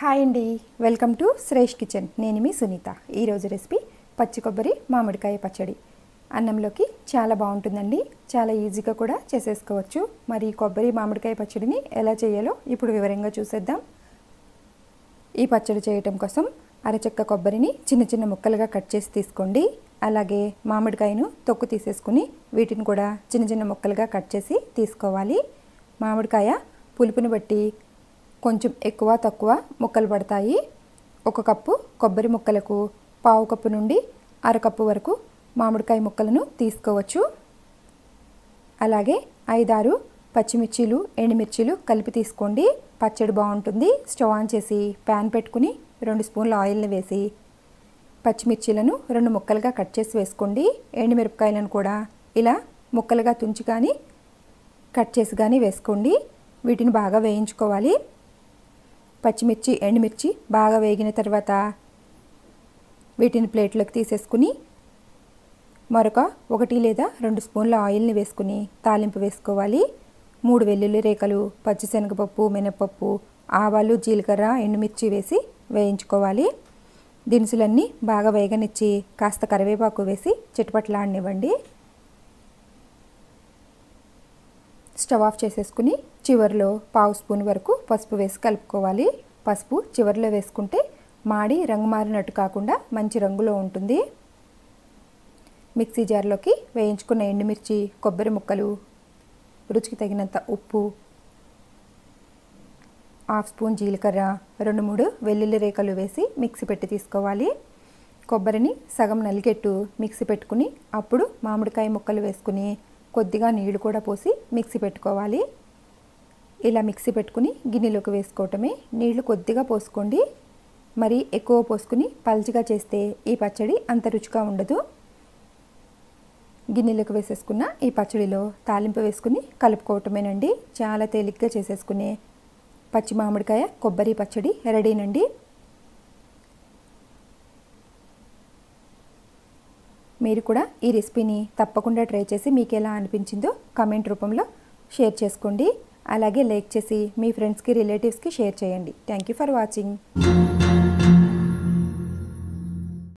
hi అండి welcome to Shresh kitchen నేను మీ సునీత ఈరోజు రెసిపీ పచ్చి కొబ్బరి మామిడికాయ పచ్చడి అన్నంలోకి చాలా బాగుంటుందండి చాలా ఈజీగా కూడా చేసేసుకోవచ్చు మరి ఈ కొబ్బరి మామిడికాయ పచ్చడిని ఎలా చేయాలో ఇప్పుడు వివరంగా చూసేద్దాం ఈ పచ్చడి చేయటం కోసం అరచెక్క కొబ్బరిని చిన్న చిన్న ముక్కలుగా కట్ చేసి తీసుకోండి అలాగే మామిడికాయను తొక్కు తీసేసుకుని వీటిని కూడా చిన్న చిన్న ముక్కలుగా కట్ చేసి తీసుకోవాలి మామిడికాయ పులుపుని బట్టి కొంచెం ఎక్కువ తక్కువ ముక్కలు పడతాయి ఒక కప్పు కొబ్బరి ముక్కలకు పావు కప్పు నుండి అరకప్పు వరకు మామిడికాయ ముక్కలను తీసుకోవచ్చు అలాగే ఐదారు పచ్చిమిర్చీలు ఎండుమిర్చీలు కలిపి తీసుకోండి పచ్చడి బాగుంటుంది స్టవ్ ఆన్ చేసి ప్యాన్ పెట్టుకుని రెండు స్పూన్ల ఆయిల్ని వేసి పచ్చిమిర్చీలను రెండు ముక్కలుగా కట్ చేసి వేసుకోండి ఎండుమిరపకాయలను కూడా ఇలా ముక్కలుగా తుంచి కానీ కట్ చేసి కానీ వేసుకోండి వీటిని బాగా వేయించుకోవాలి పచ్చిమిర్చి ఎండుమిర్చి బాగా వేగిన తర్వాత వీటిని ప్లేట్లోకి తీసేసుకుని మరొక ఒకటి లేదా రెండు స్పూన్ల ఆయిల్ని వేసుకుని తాలింపు వేసుకోవాలి మూడు వెల్లుల్లి రేఖలు పచ్చిశనగపప్పు మినపప్పు ఆవాలు జీలకర్ర ఎండుమిర్చి వేసి వేయించుకోవాలి దినుసులన్నీ బాగా వేగనిచ్చి కాస్త కరివేపాకు వేసి చిటపట్లాడనివ్వండి స్టవ్ ఆఫ్ చేసేసుకుని చివరిలో పావు స్పూన్ వరకు పసుపు వేసి కలుపుకోవాలి పసుపు చివరిలో వేసుకుంటే మాడి రంగు మారినట్టు కాకుండా మంచి రంగులో ఉంటుంది మిక్సీ జార్లోకి వేయించుకున్న ఎండుమిర్చి కొబ్బరి ముక్కలు రుచికి తగినంత ఉప్పు హాఫ్ స్పూన్ జీలకర్ర రెండు మూడు వెల్లుల్లి రేఖలు వేసి మిక్సీ పెట్టి తీసుకోవాలి కొబ్బరిని సగం నలిగెట్టు మిక్సీ పెట్టుకుని అప్పుడు మామిడికాయ ముక్కలు వేసుకుని కొద్దిగా నీళ్లు కూడా పోసి మిక్సీ పెట్టుకోవాలి ఇలా మిక్సీ పెట్టుకుని గిన్నెలోకి వేసుకోవటమే నీళ్లు కొద్దిగా పోసుకోండి మరి ఎక్కువ పోసుకుని పల్చగా చేస్తే ఈ పచ్చడి అంత రుచిగా ఉండదు గిన్నెలోకి వేసేసుకున్న ఈ పచ్చడిలో తాలింపు వేసుకుని కలుపుకోవటమేనండి చాలా తేలిగ్గా చేసేసుకునే పచ్చి మామిడికాయ కొబ్బరి పచ్చడి రెడీనండి మీరు కూడా ఈ రెసిపీని తప్పకుండా ట్రై చేసి మీకు ఎలా అనిపించిందో కామెంట్ రూపంలో షేర్ చేసుకోండి అలాగే లైక్ చేసి మీ ఫ్రెండ్స్కి రిలేటివ్స్కి షేర్ చేయండి థ్యాంక్ యూ ఫర్ వాచింగ్